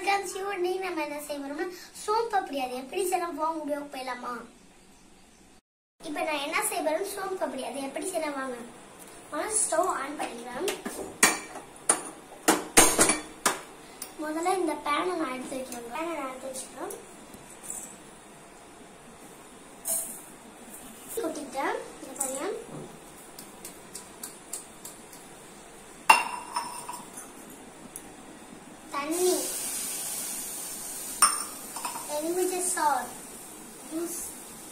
வணக்கம் சிவன் நீ நம்ம என்ன செய்ய போறோம்னா சோம்பு பப்படி அது எப்படி செய்யலாம் வாங்க முடியும் போயிடலாமா இப்ப நான் என்ன செய்ய போறேன் சோம்பு பப்படி அது எப்படி செய்யலாம் வாங்க முதல்ல ஸ்டவ் ஆன் பண்ணிக்கலாம் முதல்ல இந்த பேனை நான் எடுத்து வைக்கிறேன் பேனை நான் எடுத்து வச்சுக்கிறேன் கொட்டிட்டேன் இந்த பையன் தண்ணி எலுமிச்சை சால் ஜூஸ்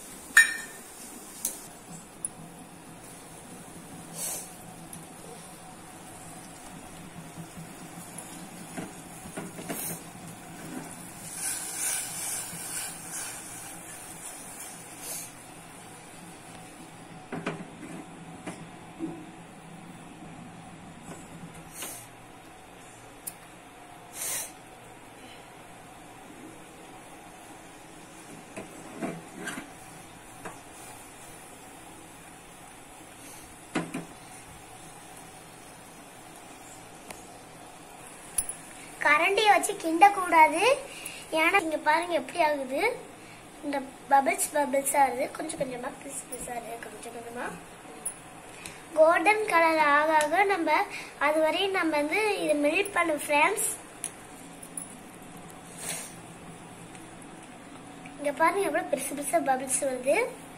கரண்டியை வச்சு கிண்டக்கூடாது ஏன்னா இங்க பாருங்க எப்படி ஆகுது இந்த பபிள்ஸ் பபிள்ஸ் ஆகுது கொஞ்சம் கொஞ்சமா பிஸ் பிஸ் ஆகுது கொஞ்சம் கொஞ்சமா கோல்டன் கலர் ஆக ஆக நம்ம அது வரையும் நம்ம வந்து இது மெல்ட் பண்ண ஃப்ரெண்ட்ஸ் இங்க பாருங்க எவ்வளவு பெருசு பெருசா பபிள்ஸ் வருது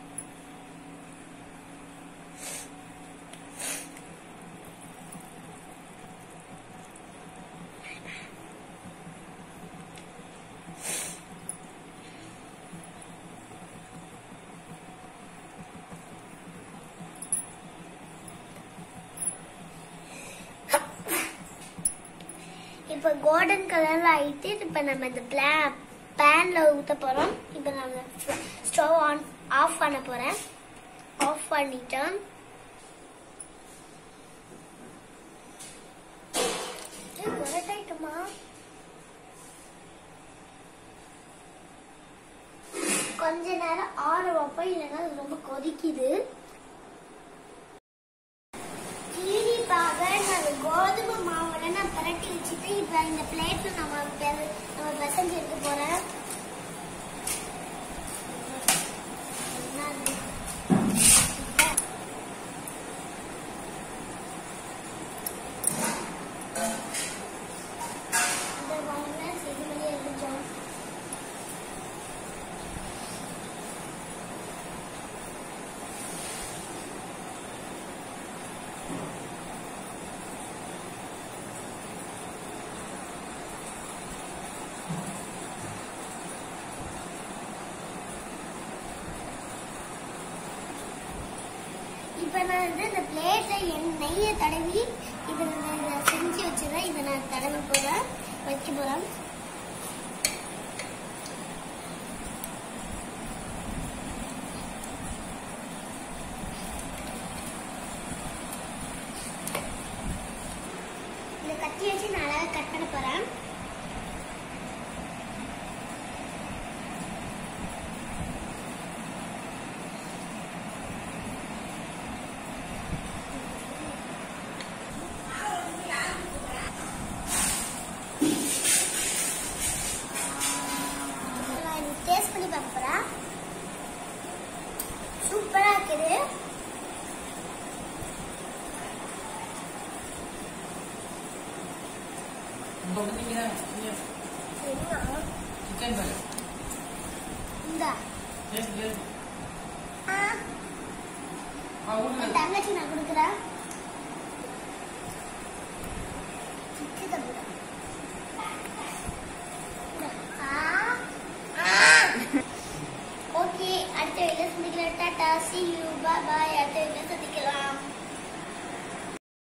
இப்ப கோல்டன் கலர்ல ஆயிட்டு இப்ப நம்ம இந்த பிளா பேன்ல ஊத்த போறோம் இப்ப நான் ஸ்டவ் ஆன் ஆஃப் பண்ண போறேன் ஆஃப் பண்ணிட்டேன் ஏய், correct ஆயிட்டுமா? கொஞ்ச நேரம் ஆற வைப்போம் இல்லைன்னா அது ரொம்ப கொதிக்குது ஜீனிப்பாக நான் கோதுமை மாவுல நான் பிரட்டி வச்சுட்டு இப்ப இந்த பிளேட்ல நம்ம பெ- நம்ம பிசைஞ்சு எடுக்க போறேன் என்னது? இந்த வாங்க செடிமணி எழுதிச்சோம் இப்ப நான் வந்து இந்த பிளேட்ல என் நெய்யை தடவி இது இதை செஞ்சு வச்சிருக்கேன் இதை நான் தடவி போறேன் வைக்க போறேன் இந்த கத்தி வச்சு நான் அழகா கட் பண்ண போறேன் நான் இது டேஸ்ட் பண்ணி பார்க்க போறேன் சூப்பரா இருக்குது இப்போ பார்த்தீங்கன்னா என்ன? சிக்கன் பாரு இந்தா டேஸ்ட் டேஸ்ட் ஆ, ஆ என் ஊடுங்க தங்கச்சி நான் கொடுக்குறேன் சிக்கன் தம்பி. ஆ, ஆ. ஓகே அடுத்த வீடியோ சந்திக்கிறேன் tata see you bye bye அடுத்த வீடியோ